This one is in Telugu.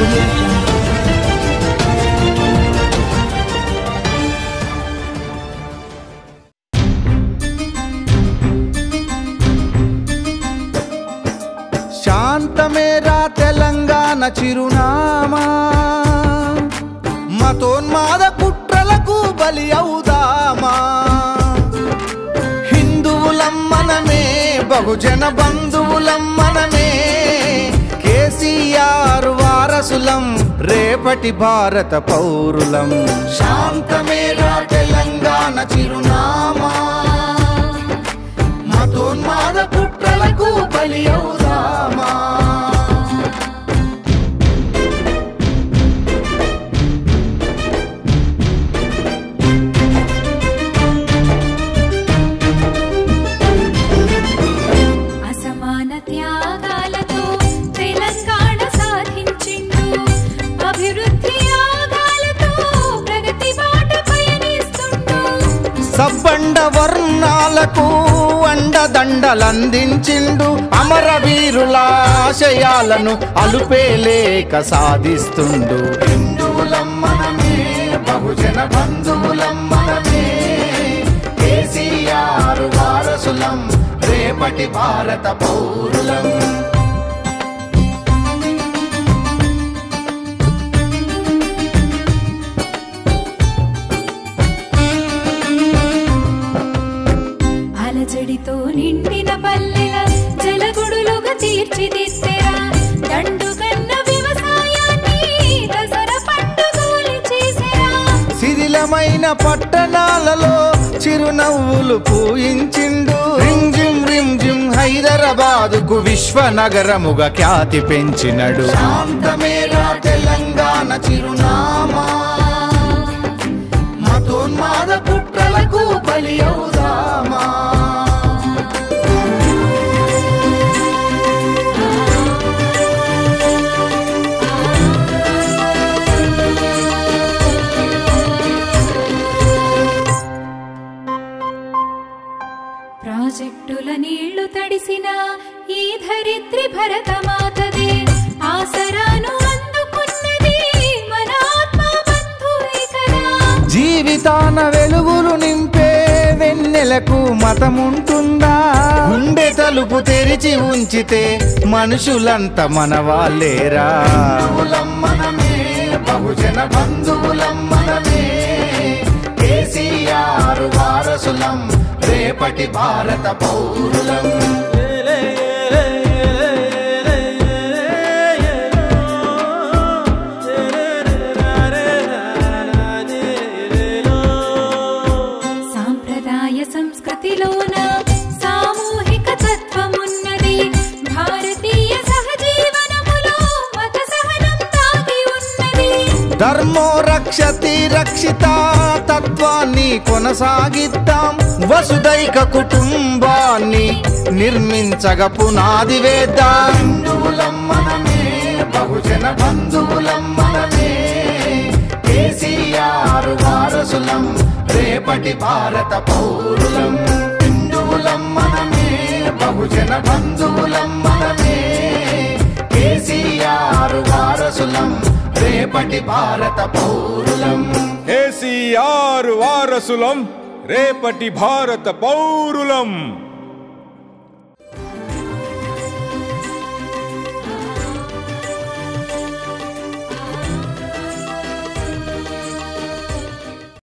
audio jungle. శాంతమేరా తెలంగాణ చిరునామా మతోన్మాద కుట్రలకు బలి అవుదామా హిందువులం మనమే బహుజన బంధువులం మనమే కేసీఆర్ వారసులం రేపటి భారత పౌరులం శాంతమేరా తెలంగాణ చిరునామా మతోన్మాద కుట్రలకు బలి అవుదామా అసమాన త్యాగాలతో తెలంగాణ సాధించిండు అభివృద్ధి యాగాలతో ప్రగతి బాట పయనిస్తుండు సబ్బండ వర్ణాలకు అండదండలందించిండు అమరవీరుల ఆశయాలను అలుపేలేక సాధిస్తుండు హిందువులం మనమే బహుజన బంధువులం మనమే కేసీఆర్ వారసులం రేపటి భారత పౌరులం అలజడితో నిండిన పల్లెల జలగుడులుగా తీర్చిదిద్దెరా దండు కన్న వ్యవసాయాన్ని దసర పండుగలు చేసెరా శిథిలమైన పట్టణాలలో చిరునవ్వులు పూయించిండు రింజిం రింజిం హైదరాబాద్ కు విశ్వనగరముగా ఖ్యాతి పెంచినడు శాంతమేరా తెలంగాణ చిరునామా మతోన్మాద కుట్రలకు బలి అవుదామా ప్రాజెక్టుల నీళ్లు తడిసిన ఈ ధరిత్రి భరతమాతదే ఆసరాను అందుకున్నది మన ఆత్మ బంధువే కదా జీవితాన వెలుగులు నింపే వెన్నెలకు మతముంటుందా గుండె తలుపు తెరిచి ఉంచితే మనుషులంతా మన వాళ్ళేరా మనమే బహుజన బంధువులం మనమే కేసీఆర్ వారసులం రేపటి భారత పౌరులం సాంప్రదాయ సంస్కృతిలోన సామూహిక తత్వమున్నది భారతీయ సహజీవనములో మత సహనం దాగి ఉన్నది ధర్మో రక్షతి రక్షిత తత్వాన్ని కొనసాగిద్దాం వసుదైక కుటుంబాన్ని నిర్మించగ పునాది వేద్దాం హిందువులం మనమే బహుజన బంధువులం మనమే కేసీఆర్ వారసులం రేపటి భారత పౌరులం హిందువులం మనమే బహుజన బంధువులం మనమే కేసీఆర్ వారసులం రేపటి భారత పౌరులం కేసీఆర్ వారసులం రేపటి భారత పౌరులం